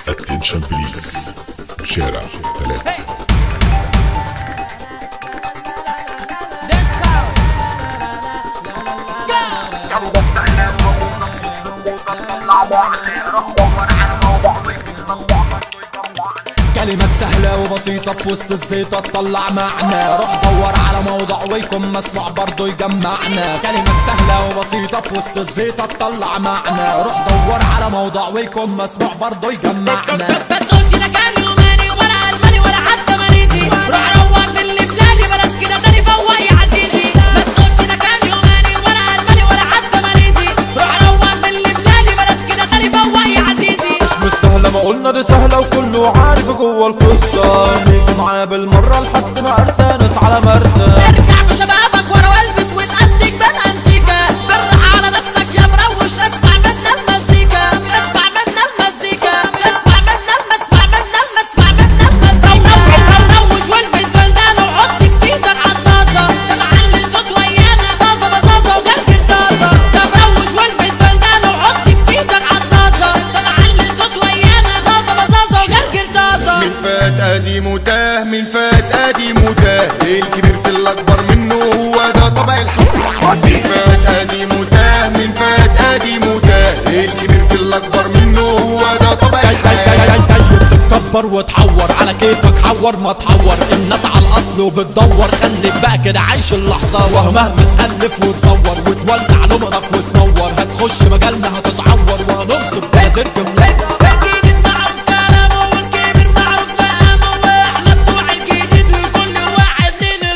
اتنشن بليز شارع ثلاثة كلمات سهلة وبسيطة في وسط الزيطة تطلع معنى روح دور على موضوع ويكون مسموع برضه يجمعنا كلمات سهلة وبسيطة في وسط الزيطة تطلع معنى روح دور على موضوع ويكون مسموع برضه يجمعنا ما تقولش ده كان يوماني ولا الماني ولا حتى ماليزي روح روق باللبلاني بلاش كده تاني فوق يا عزيزي ما تقولش ده كان يوماني ولا الماني ولا حتى ماليزي روح روق باللبلاني بلاش كده تاني فوق يا عزيزي مش مستاهلة ما قلنا دي سهلة وكله عارف جوه القصة نيجي معايا بالمرة لحد ما ارسى ناس على مرسى ارجع بشبابك ورا والبس وتأنتج بالانتيكا بالراحة على نفسك يا مروش اسمع منا المزيكا اسمع منا المزيكا اسمع منا الم- اسمع منا الم- اسمع منا المزيكا روش والبس بندانة وحط جديدك عالطازة ده معلي الصوت ويانا طازة بزازة وجرجر طازة طب روش والبس بندانة وحط جديدك عالطازة ده معلي الصوت ويانا طازة بزازة وجرجر طازة من فات قديم وتاه من فات قديم وتاه الكبير في الاكبر منه هو ده طبع الحق من فات قديم وتاه من فات قديم وتاه الكبير في الاكبر منه هو ده طبع الحق تتكبر وتحور على كيفك حور ما تحور الناس على الاصل وبتدور خليك بقى كده عايش اللحظه ومهما تالف وتصور وتولع لمرك وتنور هتخش مجالنا هتتعور وهننصب كده سيرك ملاك الجديد معروف كلامه والكبير معروف مقامه واحنا بتوع الجديد وكل واحد ليه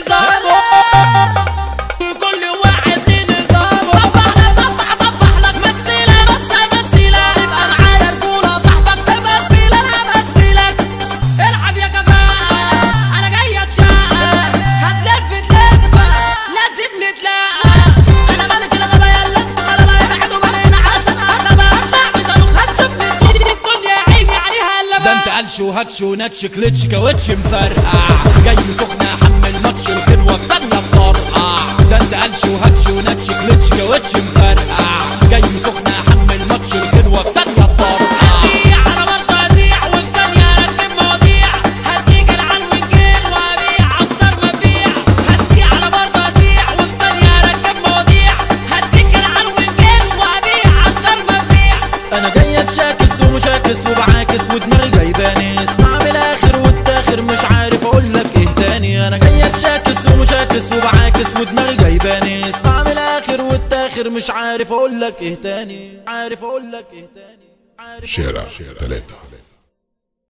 نظامه وكل واحد ليه نظامه صبح لا صبح صبح لك مثيلة بس مثيلة تبقى معايا رجولة صاحبك تبقى زميلة انا ابقى زميلك العب يا جماعة انا جاي اتشقى هتلف تلف لازم نتلاقى انا مالك الغبا يلا انا ما يبعد وبلاقينا عشان اغلب اطلع بصاروخ هتشوف الدنيا عيني عليها ده اللبان انت قلش وهاتش وناتش كليتش كاوتش مفرقع جاي سخنة حمل ماتش الخلوة في ثانية بطرقع ده انت قلش وهاتش وناتش كليتش كاوتش مفرقع جاي سخنة حمل ماتش الخلوة في ثانية بطرقع هزيع انا برضه هزيع وفي ثانية اركب مواضيع هديك العن والجيل وابيع اكتر ما ابيع هزيع انا برضه هزيع وفي ثانية اركب مواضيع هديك العن والجيل وابيع اكتر ما ابيع انا جاي اتشاكس ومشاكس وبعاكس ودماغي جايباني اسمع من الاخر والتاخر مش عارف اقول لك ايه تاني انا جاي اتشاكس ومشاكس وبعاكس ودماغي جايباني اسمع من الاخر والتاخر مش عارف اقول لك ايه تاني عارف اقول لك ايه تاني عارف شارع ثلاثة